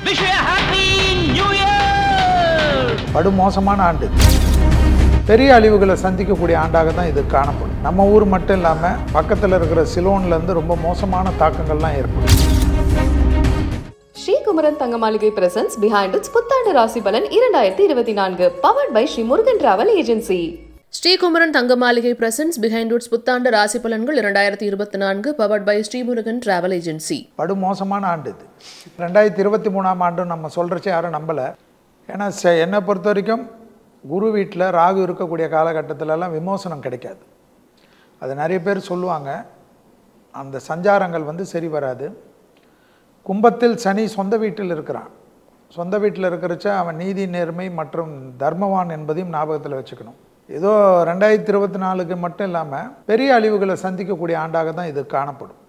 wish happy new year படுமோசமான ஆண்டு பெரிய அழிவுகளை சந்திக்கக்கூடிய ஆண்டாக தான் இது காணப்படும் நம்ம ஊர் மட்டும் இல்லாமல் பக்கத்தில் இருக்கிற சிலோன்லேருந்து ரொம்ப மோசமான தாக்கங்கள்லாம் ஏற்படும் Sri Kumaran Thanga Maligai presence behind it's புத்தாண்டு ராசி பலன் இரண்டாயிரத்தி இருபத்தி நான்கு powered by Shri Murugan travel agency Srikumaran Thanga Maligai presence behind woods புத்தாண்டு ராசி பலன்கள் இரண்டாயிரத்தி இருபத்தி நான்கு powered by Srimurugan travel agency படுமோசமான ஆண்டு இது ரெண்டாயிரத்தி இருபத்தி மூணாம் ஆண்டும் நம்ம சொல்கிறச்ச யாரும் நம்பலை ஏன்னா செ- என்னை பொறுத்த வரைக்கும் குரு வீட்டில் ராகு இருக்கக்கூடிய காலகட்டத்திலலாம் விமோசனம் கிடைக்காது அது நிறைய பேர் சொல்லுவாங்க அந்த சஞ்சாரங்கள் வந்து சரி வராது கும்பத்தில் சனி சொந்த வீட்டில் இருக்கிறான் சொந்த வீட்டில் இருக்கிறச்ச அவன் நீதி நேர்மை மற்றும் தர்மவான் என்பதையும் ஞாபகத்தில் வச்சுக்கணும் ஏதோ ரெண்டாயிரத்தி இருபத்தி நாலுக்கு மட்டும் இல்லாமல் பெரிய அழிவுகளை சந்திக்கக்கூடிய ஆண்டாக தான் இது காணப்படும்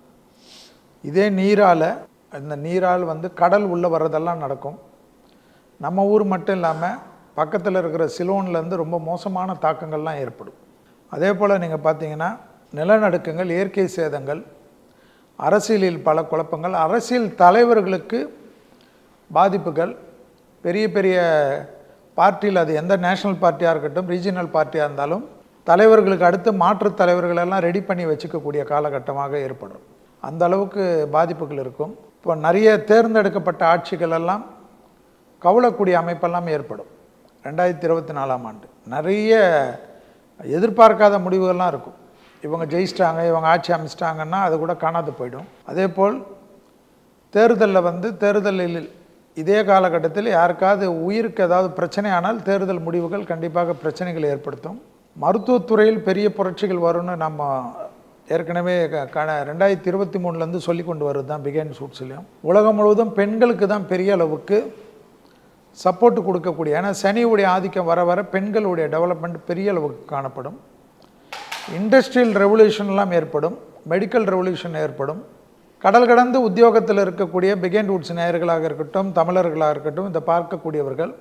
இதே நீரால் இந்த நீரால் வந்து கடல் உள்ளே வர்றதெல்லாம் நடக்கும் நம்ம ஊர் மட்டும் இல்லாமல் பக்கத்தில் இருக்கிற சிலோன்லேருந்து ரொம்ப மோசமான தாக்கங்கள்லாம் ஏற்படும் அதே போல் நீங்கள் பார்த்தீங்கன்னா நிலநடுக்கங்கள் இயற்கை சேதங்கள் அரசியலில் பல குழப்பங்கள் அரசியல் தலைவர்களுக்கு பாதிப்புகள் பெரிய பெரிய பார்ட்டியில் அது எந்த நேஷனல் பார்ட்டியாக இருக்கட்டும் ரீஜனல் பார்ட்டியாக இருந்தாலும் தலைவர்களுக்கு அடுத்து மாற்றுத் தலைவர்களெல்லாம் ரெடி பண்ணி வச்சுக்கக்கூடிய காலகட்டமாக ஏற்படும் அந்த அளவுக்கு பாதிப்புகள் இருக்கும் இப்போ நிறைய தேர்ந்தெடுக்கப்பட்ட ஆட்சிகள் எல்லாம் கவலக்கூடிய அமைப்பெல்லாம் ஏற்படும் ரெண்டாயிரத்தி இருபத்தி நாலாம் ஆண்டு நிறைய எதிர்பார்க்காத முடிவுகள்லாம் இருக்கும் இவங்க ஜெயிச்சிட்டாங்க இவங்க ஆட்சி அமைச்சிட்டாங்கன்னா அது கூட காணாது போயிடும் அதே போல் தேர்தலில் வந்து தேர்தலில் இதே காலகட்டத்தில் யாருக்காவது உயிருக்கு ஏதாவது பிரச்சனை ஆனால் தேர்தல் முடிவுகள் கண்டிப்பாக பிரச்சனைகளை ஏற்படுத்தும் மருத்துவத்துறையில் பெரிய புரட்சிகள் வரும்னு நம்ம ஏற்கனவே க- கண ரெண்டாயிரத்தி இருபத்தி மூணுலேருந்து சொல்லி கொண்டு வருது தான் பிகேன் சூட்ஸ்லையும் உலகம் முழுவதும் பெண்களுக்கு தான் பெரிய அளவுக்கு சப்போர்ட் கொடுக்கக்கூடிய ஏன்னா சனியுடைய ஆதிக்கம் வர வர பெண்களுடைய டெவலப்மெண்ட் பெரிய அளவுக்கு காணப்படும் இண்டஸ்ட்ரியல் ரெவல்யூஷன்லாம் ஏற்படும் மெடிக்கல் ரெவல்யூஷன் ஏற்படும் கடல் கடந்து உத்தியோகத்தில் இருக்கக்கூடிய பிகேண்ட் வுட்ஸ் நேயர்களாக இருக்கட்டும் தமிழர்களாக இருக்கட்டும் இதை பார்க்கக்கூடியவர்கள்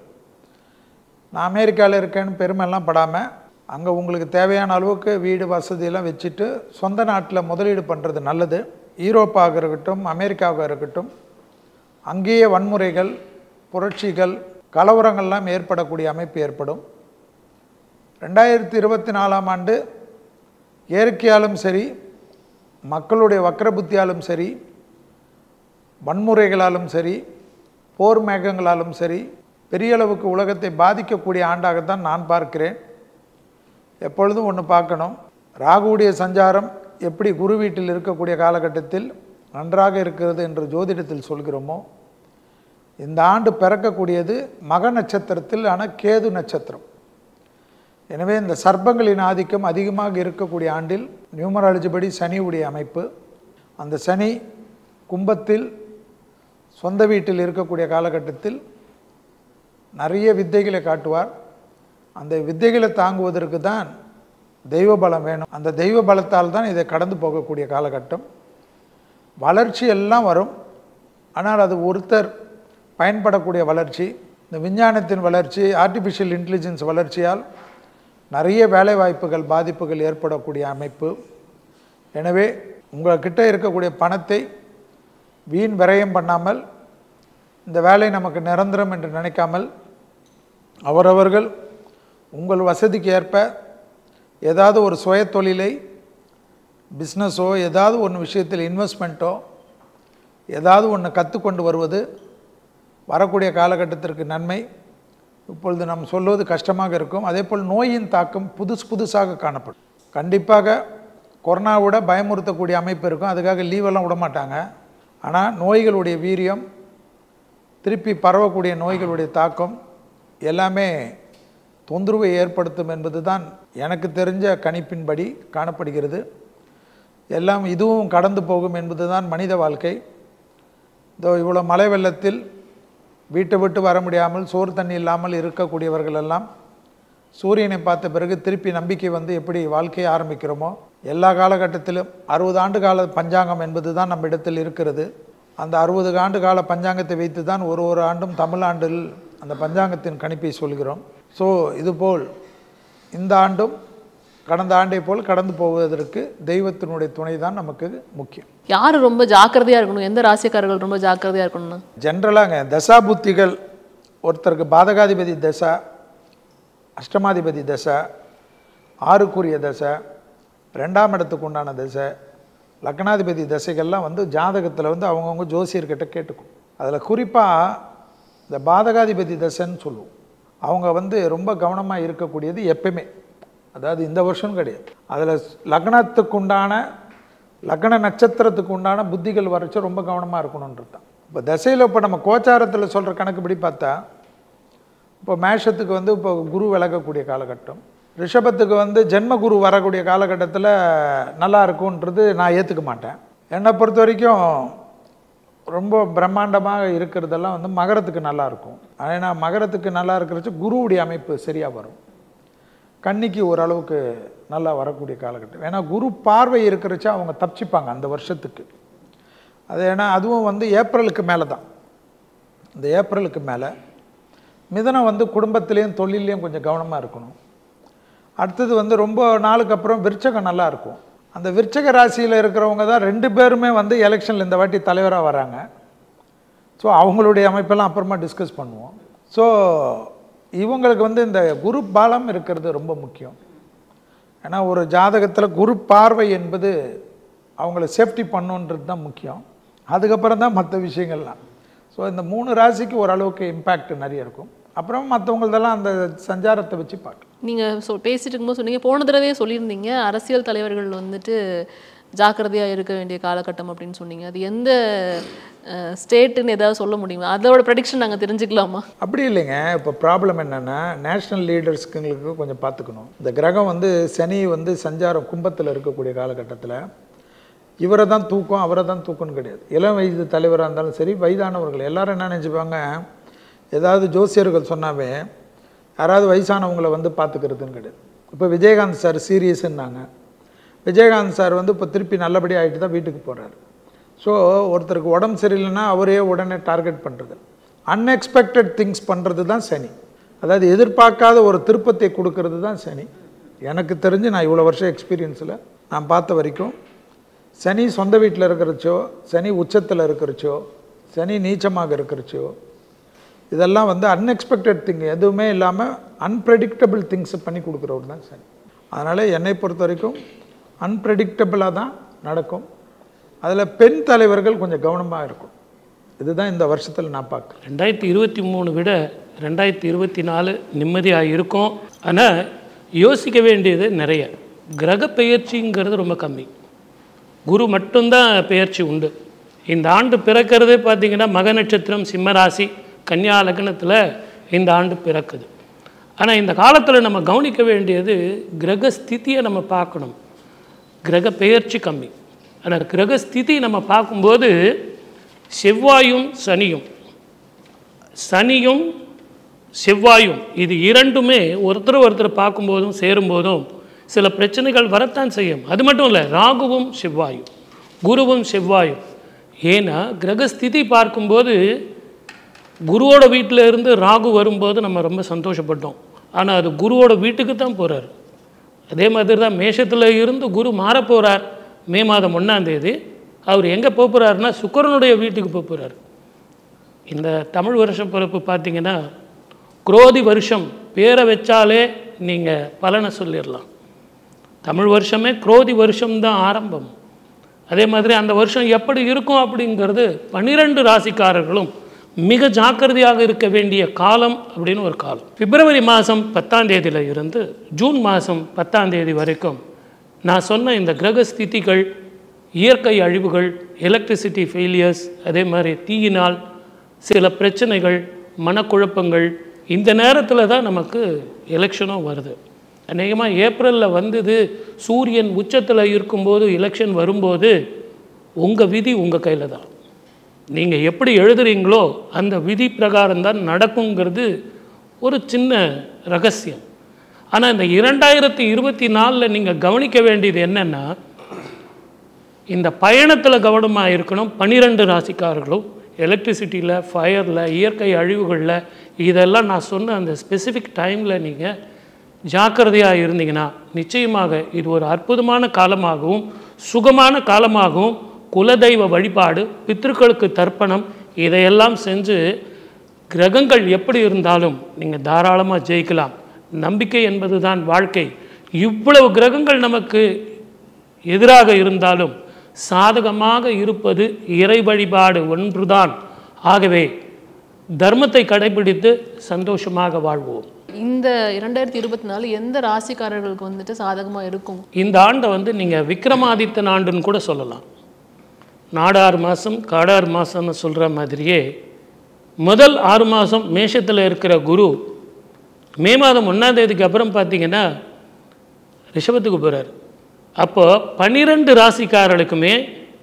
நான் அமெரிக்காவில் இருக்கேன்னு பெருமைலாம் படாமல் அங்கே உங்களுக்கு தேவையான அளவுக்கு வீடு வசதியெல்லாம் வச்சுட்டு சொந்த நாட்டில் முதலீடு பண்ணுறது நல்லது ஈரோப்பாக இருக்கட்டும் அமெரிக்காவாக இருக்கட்டும் அங்கேயே வன்முறைகள் புரட்சிகள் கலவரங்கள்லாம் ஏற்படக்கூடிய அமைப்பு ஏற்படும் ரெண்டாயிரத்தி இருபத்தி நாலாம் ஆண்டு இயற்கையாலும் சரி மக்களுடைய வக்கர புத்தியாலும் சரி வன்முறைகளாலும் சரி போர் மேகங்களாலும் சரி பெரிய அளவுக்கு உலகத்தை பாதிக்கக்கூடிய ஆண்டாகத்தான் நான் பார்க்கிறேன் எப்பொழுதும் ஒன்று பார்க்கணும் ராகுவுடைய சஞ்சாரம் எப்படி குரு வீட்டில் இருக்கக்கூடிய காலகட்டத்தில் நன்றாக இருக்கிறது என்று ஜோதிடத்தில் சொல்கிறோமோ இந்த ஆண்டு பிறக்கக்கூடியது மக நட்சத்திரத்தில் ஆனால் கேது நட்சத்திரம் எனவே இந்த சர்ப்பங்களின் ஆதிக்கம் அதிகமாக இருக்கக்கூடிய ஆண்டில் நியூமராலஜி படி சனியுடைய அமைப்பு அந்த சனி கும்பத்தில் சொந்த வீட்டில் இருக்கக்கூடிய காலகட்டத்தில் நிறைய வித்தைகளை காட்டுவார் அந்த வித்தைகளை தாங்குவதற்கு தான் தெய்வ பலம் வேணும் அந்த தெய்வ பலத்தால் தான் இதை கடந்து போகக்கூடிய காலகட்டம் வளர்ச்சி எல்லாம் வரும் ஆனால் அது ஒருத்தர் பயன்படக்கூடிய வளர்ச்சி இந்த விஞ்ஞானத்தின் வளர்ச்சி ஆர்டிஃபிஷியல் இன்டெலிஜென்ஸ் வளர்ச்சியால் நிறைய வேலைவாய்ப்புகள் பாதிப்புகள் ஏற்படக்கூடிய அமைப்பு எனவே உங்கள்கிட்ட இருக்கக்கூடிய பணத்தை வீண் விரயம் பண்ணாமல் இந்த வேலை நமக்கு நிரந்தரம் என்று நினைக்காமல் அவரவர்கள் உங்கள் வசதிக்கு ஏற்ப ஏதாவது ஒரு சுய தொழிலை பிஸ்னஸோ ஏதாவது ஒன்று விஷயத்தில் இன்வெஸ்ட்மெண்ட்டோ ஏதாவது ஒன்று கற்றுக்கொண்டு வருவது வரக்கூடிய காலகட்டத்திற்கு நன்மை இப்பொழுது நாம் சொல்வது கஷ்டமாக இருக்கும் அதே போல் நோயின் தாக்கம் புதுசு புதுசாக காணப்படும் கண்டிப்பாக கொரோனாவோட பயமுறுத்தக்கூடிய அமைப்பு இருக்கும் அதுக்காக லீவெல்லாம் விட மாட்டாங்க ஆனால் நோய்களுடைய வீரியம் திருப்பி பரவக்கூடிய நோய்களுடைய தாக்கம் எல்லாமே தொந்தரவை ஏற்படுத்தும் என்பது தான் எனக்கு தெரிஞ்ச கணிப்பின்படி காணப்படுகிறது எல்லாம் இதுவும் கடந்து போகும் என்பது தான் மனித வாழ்க்கை இதோ இவ்வளோ மழை வெள்ளத்தில் வீட்டை விட்டு வர முடியாமல் சோறு தண்ணி இல்லாமல் இருக்கக்கூடியவர்கள் எல்லாம் சூரியனை பார்த்த பிறகு திருப்பி நம்பிக்கை வந்து எப்படி வாழ்க்கையை ஆரம்பிக்கிறோமோ எல்லா காலகட்டத்திலும் அறுபது ஆண்டு கால பஞ்சாங்கம் என்பது தான் நம்ம இடத்தில் இருக்கிறது அந்த அறுபது ஆண்டு கால பஞ்சாங்கத்தை வைத்து தான் ஒரு ஒரு ஆண்டும் தமிழாண்டில் அந்த பஞ்சாங்கத்தின் கணிப்பை சொல்கிறோம் ஸோ இதுபோல் இந்த ஆண்டும் கடந்த ஆண்டை போல் கடந்து போவதற்கு தெய்வத்தினுடைய துணை தான் நமக்கு முக்கியம் யார் ரொம்ப ஜாக்கிரதையாக இருக்கணும் எந்த ராசிக்காரர்கள் ரொம்ப ஜாக்கிரதையாக இருக்கணும்னா ஜென்ரலாங்க தசா புத்திகள் ஒருத்தருக்கு பாதகாதிபதி தசா அஷ்டமாதிபதி தசை ஆறுக்குரிய தசை ரெண்டாம் இடத்துக்கு உண்டான தசை லக்னாதிபதி தசைகள்லாம் வந்து ஜாதகத்தில் வந்து அவங்கவுங்க ஜோசியர்கிட்ட கேட்டுக்கும் அதில் குறிப்பாக இந்த பாதகாதிபதி தசைன்னு சொல்லுவோம் அவங்க வந்து ரொம்ப கவனமாக இருக்கக்கூடியது எப்பயுமே அதாவது இந்த வருஷம் கிடையாது அதில் லக்னத்துக்கு உண்டான லக்ன நட்சத்திரத்துக்கு உண்டான புத்திகள் வரைச்சு ரொம்ப கவனமாக இருக்கணுன்றது தான் இப்போ தசையில் இப்போ நம்ம கோச்சாரத்தில் சொல்கிற கணக்குப்படி பார்த்தா இப்போ மேஷத்துக்கு வந்து இப்போ குரு விலகக்கூடிய காலகட்டம் ரிஷபத்துக்கு வந்து ஜென்ம குரு வரக்கூடிய காலகட்டத்தில் நல்லா இருக்கும்ன்றது நான் ஏற்றுக்க மாட்டேன் என்னை பொறுத்த வரைக்கும் ரொம்ப பிரம்மாண்டமாக இருக்கிறதெல்லாம் வந்து மகரத்துக்கு நல்லா இருக்கும் ஏன்னா மகரத்துக்கு நல்லா இருக்கிறச்சு குருவுடைய அமைப்பு சரியாக வரும் கன்னிக்கு ஓரளவுக்கு நல்லா வரக்கூடிய காலகட்டம் ஏன்னா குரு பார்வை இருக்கிறச்ச அவங்க தப்பிச்சுப்பாங்க அந்த வருஷத்துக்கு அது ஏன்னா அதுவும் வந்து ஏப்ரலுக்கு மேலே தான் இந்த ஏப்ரலுக்கு மேலே மிதனம் வந்து குடும்பத்திலையும் தொழிலையும் கொஞ்சம் கவனமாக இருக்கணும் அடுத்தது வந்து ரொம்ப நாளுக்கு அப்புறம் விருச்சகம் நல்லா இருக்கும் அந்த விருச்சக ராசியில் இருக்கிறவங்க தான் ரெண்டு பேருமே வந்து எலெக்ஷனில் இந்த வாட்டி தலைவராக வராங்க ஸோ அவங்களுடைய அமைப்பெல்லாம் அப்புறமா டிஸ்கஸ் பண்ணுவோம் ஸோ இவங்களுக்கு வந்து இந்த குரு பாலம் இருக்கிறது ரொம்ப முக்கியம் ஏன்னா ஒரு ஜாதகத்தில் குரு பார்வை என்பது அவங்கள சேஃப்டி பண்ணுன்றது தான் முக்கியம் அதுக்கப்புறம் தான் மற்ற விஷயங்கள்லாம் ஸோ இந்த மூணு ராசிக்கு ஓரளவுக்கு இம்பேக்ட் நிறைய இருக்கும் அப்புறம் மற்றவங்களதெல்லாம் அந்த சஞ்சாரத்தை வச்சு பார்க்கலாம் நீங்கள் சொ பேசிட்டு இருக்கும்போது சொன்னீங்க போன தடவையே சொல்லியிருந்தீங்க அரசியல் தலைவர்கள் வந்துட்டு ஜாக்கிரதையாக இருக்க வேண்டிய காலகட்டம் அப்படின்னு சொன்னீங்க அது எந்த ஸ்டேட்டுன்னு ஏதாவது சொல்ல முடியுமா அதோட ப்ரெடிக்ஷன் நாங்கள் தெரிஞ்சுக்கலாமா அப்படி இல்லைங்க இப்போ ப்ராப்ளம் என்னென்னா நேஷ்னல் லீடர்ஸ்க்குங்களுக்கு கொஞ்சம் பார்த்துக்கணும் இந்த கிரகம் வந்து சனி வந்து சஞ்சாரம் கும்பத்தில் இருக்கக்கூடிய காலகட்டத்தில் இவரை தான் தூக்கம் அவரை தான் தூக்கம்னு கிடையாது இளம் வயது தலைவராக இருந்தாலும் சரி வயதானவர்கள் எல்லாரும் என்ன நினச்சிப்பாங்க ஏதாவது ஜோசியர்கள் சொன்னாவே யாராவது வயசானவங்களை வந்து பார்த்துக்கிறதுன்னு கிடையாது இப்போ விஜயகாந்த் சார் சீரியஸ்ன்னாங்க விஜயகாந்த் சார் வந்து இப்போ திருப்பி நல்லபடி ஆகிட்டு தான் வீட்டுக்கு போகிறாரு ஸோ ஒருத்தருக்கு உடம்பு சரியில்லைன்னா அவரே உடனே டார்கெட் பண்ணுறது அன்எக்ஸ்பெக்டட் திங்ஸ் பண்ணுறது தான் சனி அதாவது எதிர்பார்க்காத ஒரு திருப்பத்தை கொடுக்கறது தான் சனி எனக்கு தெரிஞ்சு நான் இவ்வளோ வருஷம் எக்ஸ்பீரியன்ஸில் நான் பார்த்த வரைக்கும் சனி சொந்த வீட்டில் இருக்கிறச்சோ சனி உச்சத்தில் இருக்கிறச்சோ சனி நீச்சமாக இருக்கிறச்சோ இதெல்லாம் வந்து அன்எக்ஸ்பெக்டட் திங் எதுவுமே இல்லாமல் அன்பிரடிக்டபிள் திங்ஸை பண்ணி கொடுக்குறவர் தான் சனி அதனால் என்னை பொறுத்த வரைக்கும் அன்பிரடிக்டபிளாக தான் நடக்கும் அதில் பெண் தலைவர்கள் கொஞ்சம் கவனமாக இருக்கும் இதுதான் இந்த வருஷத்தில் நான் பார்க்குறேன் ரெண்டாயிரத்தி இருபத்தி மூணு விட ரெண்டாயிரத்தி இருபத்தி நாலு நிம்மதியாக இருக்கும் ஆனால் யோசிக்க வேண்டியது நிறைய கிரக பெயர்ச்சிங்கிறது ரொம்ப கம்மி குரு மட்டும்தான் பெயர்ச்சி உண்டு இந்த ஆண்டு பிறக்கிறதே பார்த்தீங்கன்னா மக நட்சத்திரம் சிம்ம ராசி கன்னியா லக்னத்தில் இந்த ஆண்டு பிறக்குது ஆனால் இந்த காலத்தில் நம்ம கவனிக்க வேண்டியது கிரக ஸ்திதியை நம்ம பார்க்கணும் கிரக பெயர்ச்சி கம்மி ஆனால் கிரக ஸ்திதி நம்ம பார்க்கும்போது செவ்வாயும் சனியும் சனியும் செவ்வாயும் இது இரண்டுமே ஒருத்தர் ஒருத்தர் பார்க்கும்போதும் சேரும்போதும் சில பிரச்சனைகள் வரத்தான் செய்யும் அது மட்டும் இல்லை ராகுவும் செவ்வாயும் குருவும் செவ்வாயும் ஏன்னா கிரகஸ்திதி பார்க்கும்போது குருவோட வீட்டில் இருந்து ராகு வரும்போது நம்ம ரொம்ப சந்தோஷப்பட்டோம் ஆனால் அது குருவோட வீட்டுக்கு தான் போகிறார் அதே மாதிரி தான் மேஷத்தில் இருந்து குரு மாறப் போகிறார் மே மாதம் ஒன்றாம் தேதி அவர் எங்கே போக போகிறாருன்னா சுக்கரனுடைய வீட்டுக்கு போக போகிறார் இந்த தமிழ் வருஷம் பிறப்பு பார்த்தீங்கன்னா குரோதி வருஷம் பேரை வச்சாலே நீங்கள் பலனை சொல்லிடலாம் தமிழ் வருஷமே குரோதி வருஷம்தான் ஆரம்பம் அதே மாதிரி அந்த வருஷம் எப்படி இருக்கும் அப்படிங்கிறது பன்னிரெண்டு ராசிக்காரர்களும் மிக ஜாக்கிரதையாக இருக்க வேண்டிய காலம் அப்படின்னு ஒரு காலம் பிப்ரவரி மாதம் பத்தாம் தேதியில இருந்து ஜூன் மாதம் பத்தாம் தேதி வரைக்கும் நான் சொன்ன இந்த கிரக ஸ்திதிகள் இயற்கை அழிவுகள் எலக்ட்ரிசிட்டி ஃபெயிலியர்ஸ் அதே மாதிரி தீயினால் சில பிரச்சனைகள் மனக்குழப்பங்கள் இந்த நேரத்தில் தான் நமக்கு எலெக்ஷனும் வருது அநேகமாக ஏப்ரலில் வந்தது சூரியன் உச்சத்தில் இருக்கும்போது எலெக்ஷன் வரும்போது உங்கள் விதி உங்கள் கையில் தான் நீங்கள் எப்படி எழுதுறீங்களோ அந்த விதி பிரகாரம் தான் நடக்குங்கிறது ஒரு சின்ன ரகசியம் ஆனால் இந்த இரண்டாயிரத்தி இருபத்தி நாலில் நீங்கள் கவனிக்க வேண்டியது என்னென்னா இந்த பயணத்தில் கவனமாக இருக்கணும் பன்னிரெண்டு ராசிக்காரர்களும் எலக்ட்ரிசிட்டியில் ஃபயரில் இயற்கை அழிவுகளில் இதெல்லாம் நான் சொன்ன அந்த ஸ்பெசிஃபிக் டைமில் நீங்கள் ஜாக்கிரதையாக இருந்தீங்கன்னா நிச்சயமாக இது ஒரு அற்புதமான காலமாகவும் சுகமான காலமாகவும் குலதெய்வ வழிபாடு பித்ருக்களுக்கு தர்ப்பணம் இதையெல்லாம் செஞ்சு கிரகங்கள் எப்படி இருந்தாலும் நீங்கள் தாராளமாக ஜெயிக்கலாம் நம்பிக்கை என்பது தான் வாழ்க்கை இவ்வளவு கிரகங்கள் நமக்கு எதிராக இருந்தாலும் சாதகமாக இருப்பது இறை வழிபாடு ஒன்றுதான் ஆகவே தர்மத்தை கடைபிடித்து சந்தோஷமாக வாழ்வோம் இந்த இரண்டாயிரத்தி இருபத்தி நாலு எந்த ராசிக்காரர்களுக்கு வந்துட்டு சாதகமா இருக்கும் இந்த ஆண்டை வந்து நீங்கள் விக்ரமாதித்தன் ஆண்டுன்னு கூட சொல்லலாம் நாடாறு மாதம் காடாறு மாதம்னு சொல்கிற மாதிரியே முதல் ஆறு மாதம் மேஷத்தில் இருக்கிற குரு மே மாதம் ஒன்றாம் தேதிக்கு அப்புறம் பார்த்தீங்கன்னா ரிஷபத்துக்கு போகிறார் அப்போ பன்னிரெண்டு ராசிக்காரர்களுக்குமே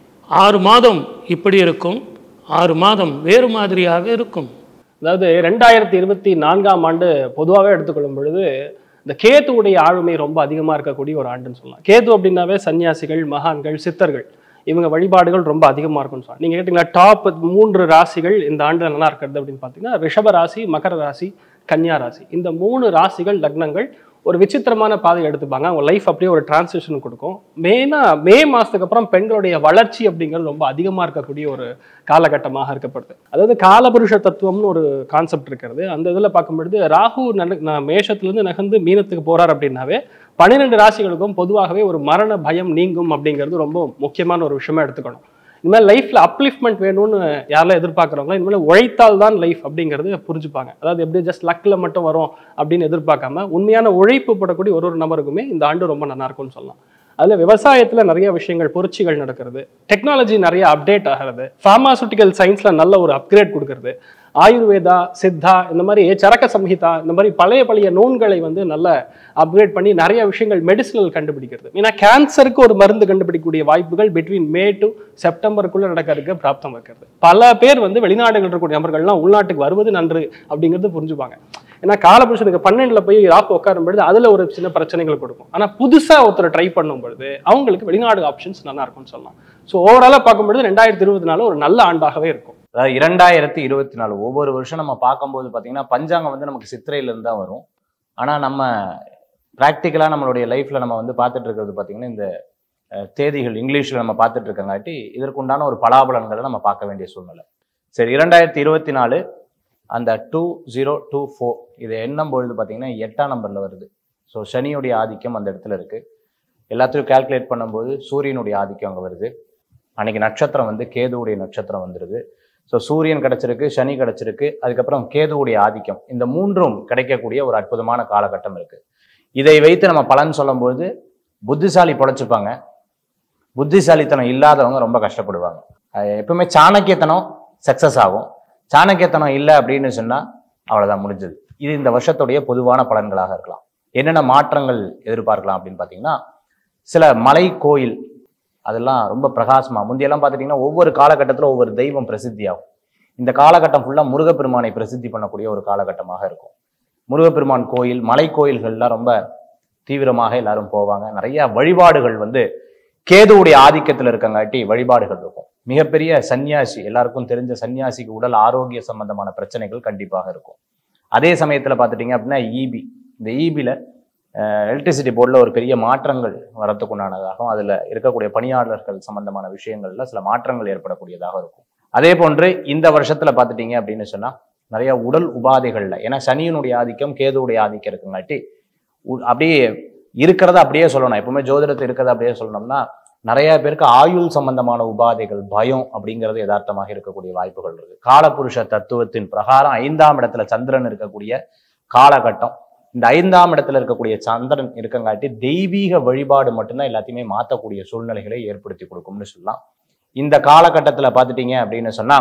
ஆறு மாதம் இப்படி இருக்கும் ஆறு மாதம் வேறு மாதிரியாக இருக்கும் அதாவது ரெண்டாயிரத்தி இருபத்தி நான்காம் ஆண்டு பொதுவாகவே எடுத்துக்கொள்ளும் பொழுது இந்த கேத்துவுடைய ஆளுமை ரொம்ப அதிகமாக இருக்கக்கூடிய ஒரு ஆண்டுன்னு சொல்லலாம் கேது அப்படின்னாவே சன்னியாசிகள் மகான்கள் சித்தர்கள் இவங்க வழிபாடுகள் ரொம்ப அதிகமாக இருக்கும்னு சொல்லலாம் நீங்கள் கேட்டிங்களா டாப் மூன்று ராசிகள் இந்த ஆண்டு நல்லா இருக்கிறது அப்படின்னு பார்த்தீங்கன்னா ரிஷப ராசி மகர ராசி கன்னியா ராசி இந்த மூணு ராசிகள் லக்னங்கள் ஒரு விசித்திரமான பாதை எடுத்துப்பாங்க அவங்க லைஃப் அப்படியே ஒரு டிரான்சிஷன் கொடுக்கும் மெயினாக மே மாதத்துக்கு அப்புறம் பெண்களுடைய வளர்ச்சி அப்படிங்கிறது ரொம்ப அதிகமாக இருக்கக்கூடிய ஒரு காலகட்டமாக இருக்கப்படுது அதாவது காலபுருஷ தத்துவம்னு ஒரு கான்செப்ட் இருக்கிறது அந்த இதில் பார்க்கும்பொழுது ராகு நட- ந- மேஷத்துலேருந்து நகர்ந்து மீனத்துக்கு போறார் அப்படின்னாவே பன்னிரெண்டு ராசிகளுக்கும் பொதுவாகவே ஒரு மரண பயம் நீங்கும் அப்படிங்கிறது ரொம்ப முக்கியமான ஒரு விஷயமா எடுத்துக்கணும் இனிமேல் லைஃப்ல அப்லிஃப்ட்மெண்ட் வேணும்னு யாரெல்லாம் எதிர்பார்க்குறவங்க இனிமேல் உழைத்தால் தான் லைஃப் அப்படிங்கிறது புரிஞ்சுப்பாங்க அதாவது எப்படி ஜஸ்ட் லக்ல மட்டும் வரும் அப்படின்னு எதிர்பார்க்காம உண்மையான உழைப்பு படக்கூடிய ஒரு ஒரு நபருக்குமே இந்த ஆண்டு ரொம்ப நல்லா இருக்கும்னு சொல்லலாம் அதுல விவசாயத்துல நிறைய விஷயங்கள் புரட்சிகள் நடக்கிறது டெக்னாலஜி நிறைய அப்டேட் ஆகிறது ஃபார்மாசூட்டிக்கல் சயின்ஸ்ல நல்ல ஒரு அப்கிரேட் கொடுக்கறது ஆயுர்வேதா சித்தா இந்த மாதிரி சரக்க சம்ஹிதா இந்த மாதிரி பழைய பழைய நூன்களை வந்து நல்ல அப்கிரேட் பண்ணி நிறைய விஷயங்கள் மெடிசினல் கண்டுபிடிக்கிறது ஏன்னா கேன்சருக்கு ஒரு மருந்து கண்டுபிடிக்கக்கூடிய வாய்ப்புகள் பிட்வீன் மே டு செப்டம்பருக்குள்ள நடக்கிறதுக்கு பிராப்தம் இருக்கிறது பல பேர் வந்து வெளிநாடுகள் இருக்கக்கூடிய நபர்கள்லாம் உள்நாட்டுக்கு வருவது நன்று அப்படிங்கிறது புரிஞ்சுப்பாங்க ஏன்னா காலபுருஷனுக்கு பன்னெண்டுல போய் ராக்கு உட்காரும் பொழுது அதுல ஒரு சின்ன பிரச்சனைகள் கொடுக்கும் ஆனா புதுசா ஒருத்தர் ட்ரை பண்ணும் பொழுது அவங்களுக்கு வெளிநாடு ஆப்ஷன்ஸ் நல்லா இருக்கும்னு சொல்லலாம் ஸோ ஓவராலா பார்க்கும்பொழுது ரெண்டாயிரத்தி இருபத்தி நாலு ஒரு நல்ல ஆண்டாகவே இருக்கும் அதாவது இரண்டாயிரத்தி இருபத்தி நாலு ஒவ்வொரு வருஷம் நம்ம பார்க்கும்போது பார்த்தீங்கன்னா பஞ்சாங்கம் வந்து நமக்கு சித்திரையிலேருந்து தான் வரும் ஆனால் நம்ம ப்ராக்டிக்கலாக நம்மளுடைய லைஃப்பில் நம்ம வந்து பார்த்துட்டு இருக்கிறது பார்த்தீங்கன்னா இந்த அஹ், தேதிகள் இங்கிலீஷில் நம்ம பார்த்துட்டு இருக்கங்காட்டி இதற்குண்டான ஒரு பலாபலன்களை நம்ம பார்க்க வேண்டிய சூழ்நிலை சரி இரண்டாயிரத்தி இருபத்தி நாலு அந்த டூ ஜீரோ டூ ஃபோர் இதை எண்ணும் பொழுது பார்த்தீங்கன்னா எட்டாம் நம்பரில் வருது ஸோ சனியுடைய ஆதிக்கம் அந்த இடத்துல இருக்குது எல்லாத்தையும் கால்குலேட் பண்ணும்போது சூரியனுடைய ஆதிக்கம் அங்கே வருது அன்னைக்கு நட்சத்திரம் வந்து கேதுவுடைய நட்சத்திரம் வந்துடுது ஸோ சூரியன் கிடைச்சிருக்கு சனி கிடைச்சிருக்கு அதுக்கப்புறம் கேதுவுடைய ஆதிக்கம் இந்த மூன்றும் கிடைக்கக்கூடிய ஒரு அற்புதமான காலகட்டம் இருக்கு இதை வைத்து நம்ம பலன் சொல்லும்போது புத்திசாலி பொழைச்சுப்பாங்க புத்திசாலித்தனம் இல்லாதவங்க ரொம்ப கஷ்டப்படுவாங்க அது எப்பவுமே சாணக்கியத்தனம் சக்சஸ் ஆகும் சாணக்கியத்தனம் இல்லை அப்படின்னு சொன்னா அவ்வளவுதான் முடிஞ்சது இது இந்த வருஷத்துடைய பொதுவான பலன்களாக இருக்கலாம் என்னென்ன மாற்றங்கள் எதிர்பார்க்கலாம் அப்படின்னு பார்த்தீங்கன்னா சில மலை கோயில் அதெல்லாம் ரொம்ப பிரகாசமா முந்தியெல்லாம் பார்த்துட்டிங்கன்னா ஒவ்வொரு காலகட்டத்தில் ஒவ்வொரு தெய்வம் பிரசித்தியாகும் இந்த காலகட்டம் ஃபுல்லாக முருகப்பெருமானை பிரசித்தி பண்ணக்கூடிய ஒரு காலகட்டமாக இருக்கும் முருகப்பெருமான் கோயில் மலை கோயில்கள்லாம் ரொம்ப தீவிரமாக எல்லாரும் போவாங்க நிறைய வழிபாடுகள் வந்து கேதுவுடைய ஆதிக்கத்தில் இருக்கங்காட்டி வழிபாடுகள் இருக்கும் மிகப்பெரிய சன்னியாசி எல்லாருக்கும் தெரிஞ்ச சன்னியாசிக்கு உடல் ஆரோக்கிய சம்பந்தமான பிரச்சனைகள் கண்டிப்பாக இருக்கும் அதே சமயத்தில் பார்த்துட்டிங்க அப்படின்னா ஈபி இந்த ஈபியில் எலக்ட்ரிசிட்டி போர்டில் ஒரு பெரிய மாற்றங்கள் வரத்துக்குண்டானதாகவும் அதில் இருக்கக்கூடிய பணியாளர்கள் சம்பந்தமான விஷயங்கள்ல சில மாற்றங்கள் ஏற்படக்கூடியதாக இருக்கும் அதே போன்று இந்த வருஷத்துல பார்த்துட்டீங்க அப்படின்னு சொன்னா நிறைய உடல் உபாதைகள்ல ஏன்னா சனியினுடைய ஆதிக்கம் கேதுவுடைய ஆதிக்கம் இருக்குங்காட்டி உ- அப்படியே இருக்கிறத அப்படியே சொல்லணும் எப்பவுமே ஜோதிடத்தை இருக்கிறத அப்படியே சொல்லணும்னா நிறைய பேருக்கு ஆயுள் சம்பந்தமான உபாதைகள் பயம் அப்படிங்கிறது யதார்த்தமாக இருக்கக்கூடிய வாய்ப்புகள் இருக்கு காலபுருஷ தத்துவத்தின் பிரகாரம் ஐந்தாம் இடத்துல சந்திரன் இருக்கக்கூடிய காலகட்டம் இந்த ஐந்தாம் இடத்துல இருக்கக்கூடிய சந்திரன் இருக்கங்காட்டி தெய்வீக வழிபாடு மட்டும்தான் எல்லாத்தையுமே மாற்றக்கூடிய சூழ்நிலைகளை ஏற்படுத்தி கொடுக்கும்னு சொல்லலாம் இந்த காலகட்டத்தில் பார்த்துட்டீங்க அப்படின்னு சொன்னா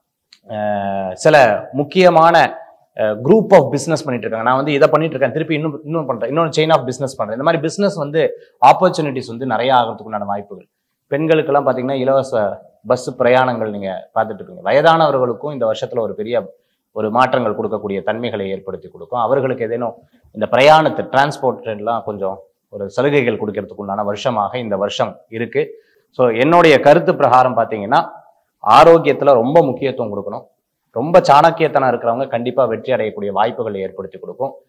அஹ், சில முக்கியமான குரூப் ஆஃப் பிஸ்னஸ் பண்ணிட்டு இருக்காங்க நான் வந்து இதை பண்ணிட்டு இருக்கேன் திருப்பி இன்னும் இன்னும் பண்றேன் இன்னொன்று செயின் ஆஃப் பிஸ்னஸ் பண்றேன் இந்த மாதிரி பிஸ்னஸ் வந்து ஆப்பர்ச்சுனிட்டிஸ் வந்து நிறைய ஆகிறதுக்குண்டான வாய்ப்புகள் பெண்களுக்கெல்லாம் பார்த்தீங்கன்னா இலவச பஸ் பிரயாணங்கள் நீங்க பார்த்துட்டு இருக்கீங்க வயதானவர்களுக்கும் இந்த வருஷத்துல ஒரு பெரிய ஒரு மாற்றங்கள் கொடுக்கக்கூடிய தன்மைகளை ஏற்படுத்தி கொடுக்கும் அவர்களுக்கு ஏதேனும் இந்த பிரயாணத்து டிரான்ஸ்போர்ட் எல்லாம் கொஞ்சம் ஒரு சலுகைகள் கொடுக்கறதுக்கு உண்டான வருஷமாக இந்த வருஷம் இருக்கு ஸோ என்னுடைய கருத்து பிரகாரம் பார்த்தீங்கன்னா ஆரோக்கியத்துல ரொம்ப முக்கியத்துவம் கொடுக்கணும் ரொம்ப சாணக்கியத்தனம் இருக்கிறவங்க கண்டிப்பா வெற்றி அடையக்கூடிய வாய்ப்புகளை ஏற்படுத்தி கொடுக்கும்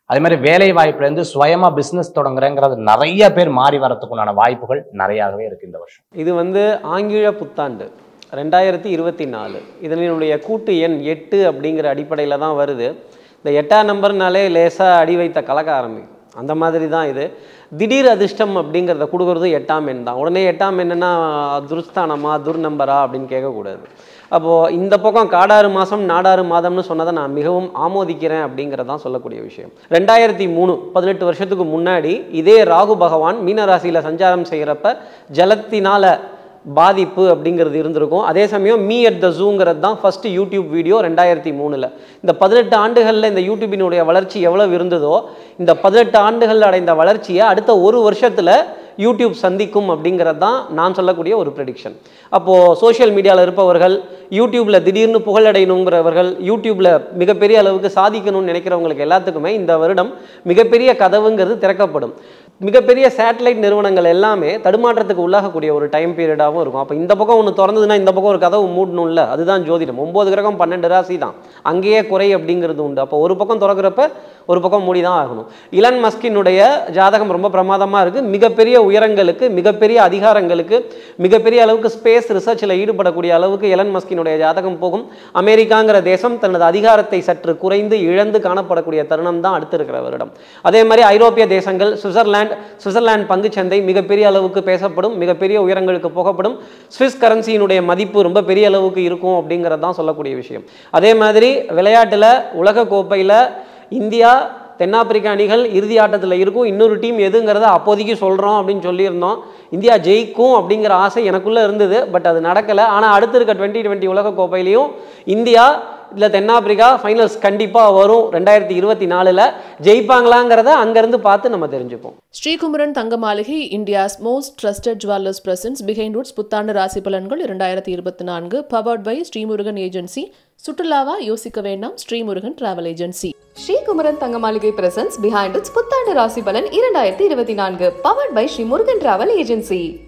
அதே மாதிரி வேலை வாய்ப்புலேருந்து சுயமா பிஸ்னஸ் தொடங்குறேங்கிறது நிறைய பேர் மாறி வரதுக்குண்டான வாய்ப்புகள் நிறையாகவே இருக்கு இந்த வருஷம் இது வந்து ஆங்கில புத்தாண்டு ரெண்டாயிரத்தி இருபத்தி நாலு இதனுடைய கூட்டு எண் எட்டு அப்படிங்கிற அடிப்படையில் தான் வருது இந்த எட்டாம் நம்பர்னாலே லேசாக அடி வைத்த கலக்க ஆரம்பிக்கும் அந்த மாதிரி தான் இது திடீர் அதிர்ஷ்டம் அப்படிங்கிறத கொடுக்குறது எட்டாம் எண் தான் உடனே எட்டாம் என்னன்னா துர்ஸ்தானமா துர்நம்பரா அப்படின்னு கேட்கக்கூடாது அப்போது இந்த பக்கம் காடாறு மாதம் நாடாறு மாதம்னு சொன்னதை நான் மிகவும் ஆமோதிக்கிறேன் அப்படிங்கிறதான் சொல்லக்கூடிய விஷயம் ரெண்டாயிரத்தி மூணு பதினெட்டு வருஷத்துக்கு முன்னாடி இதே ராகு பகவான் மீனராசியில் சஞ்சாரம் செய்கிறப்ப ஜலத்தினால பாதிப்பு அப்படிங்கிறது இருந்திருக்கும் அதே சமயம் மீ அட் த ஜூங்கிறது தான் ஃபஸ்ட்டு யூடியூப் வீடியோ ரெண்டாயிரத்தி மூணில் இந்த பதினெட்டு ஆண்டுகளில் இந்த யூடியூபினுடைய வளர்ச்சி எவ்வளவு இருந்ததோ இந்த பதினெட்டு ஆண்டுகள் அடைந்த வளர்ச்சியை அடுத்த ஒரு வருஷத்தில் யூடியூப் சந்திக்கும் அப்படிங்கிறது தான் நான் சொல்லக்கூடிய ஒரு ப்ரெடிக்ஷன் அப்போது சோஷியல் மீடியாவில் இருப்பவர்கள் யூடியூப்பில் திடீர்னு புகழடையணுங்கிறவர்கள் யூடியூப்பில் மிகப்பெரிய அளவுக்கு சாதிக்கணும்னு நினைக்கிறவங்களுக்கு எல்லாத்துக்குமே இந்த வருடம் மிகப்பெரிய கதவுங்கிறது திறக்கப்படும் மிகப்பெரிய சேட்டலைட் நிறுவனங்கள் எல்லாமே தடுமாற்றத்துக்கு உள்ளாகக்கூடிய ஒரு டைம் பீரியடாகவும் இருக்கும் அப்போ இந்த பக்கம் ஒன்று திறந்ததுன்னா இந்த பக்கம் ஒரு கதவு மூடணும்ல அதுதான் ஜோதிடம் ஒம்பது கிரகம் பன்னெண்டு ராசி தான் அங்கேயே குறை அப்படிங்கிறது உண்டு அப்போ ஒரு பக்கம் திறக்கிறப்ப ஒரு பக்கம் மூடி தான் ஆகணும் இலன் மஸ்கினுடைய ஜாதகம் ரொம்ப பிரமாதமாக இருக்குது மிகப்பெரிய உயரங்களுக்கு மிகப்பெரிய அதிகாரங்களுக்கு மிகப்பெரிய அளவுக்கு ஸ்பேஸ் ரிசர்ச்சில் ஈடுபடக்கூடிய அளவுக்கு எலன் மஸ்கினுடைய ஜாதகம் போகும் அமெரிக்காங்கிற தேசம் தனது அதிகாரத்தை சற்று குறைந்து இழந்து காணப்படக்கூடிய தருணம் தான் அடுத்து இருக்கிற வருடம் அதே மாதிரி ஐரோப்பிய தேசங்கள் சுவிட்சர்லாந்து சுவிட்சர்லாந்து பங்குச்சந்தை மிகப்பெரிய அளவுக்கு பேசப்படும் மிகப்பெரிய உயரங்களுக்கு போகப்படும் சுவிஸ் கரன்சியினுடைய மதிப்பு ரொம்ப பெரிய அளவுக்கு இருக்கும் அப்படிங்கிறது தான் சொல்லக்கூடிய விஷயம் அதே மாதிரி விளையாட்டில் உலக கோப்பையில் இந்தியா தென்னாப்பிரிக்கா அணிகள் இறுதி ஆட்டத்தில் இருக்கும் இன்னொரு டீம் எதுங்கிறத அப்போதைக்கு சொல்கிறோம் அப்படின்னு சொல்லியிருந்தோம் இந்தியா ஜெயிக்கும் அப்படிங்கிற ஆசை எனக்குள்ளே இருந்தது பட் அது நடக்கலை ஆனால் அடுத்து இருக்க டுவெண்ட்டி டுவெண்ட்டி உலக கோப்பையிலையும் இந்தியா இல்லை தென்னாப்பிரிக்கா ஃபைனல்ஸ் கண்டிப்பாக வரும் ரெண்டாயிரத்தி இருபத்தி நாலில் ஜெயிப்பாங்களாங்கிறத அங்கேருந்து பார்த்து நம்ம தெரிஞ்சுப்போம் Srikumaran Thanga Maligai India's most trusted jewellers presents Behindwoods புத்தாண்டு ராசி பலன்கள் இரண்டாயிரத்தி இருபத்தி நான்கு பவர்ட் பை ஸ்ரீமுருகன் ஏஜென்சி சுற்றுலாவா யோசிக்க வேண்டாம் Srimurugan travel agency Srikumaran Thanga Maligai presence behind it's புத்தாண்டு ராசி பலன் இரண்டாயிரத்தி இருபத்தி நான்கு powered by Srimurugan travel agency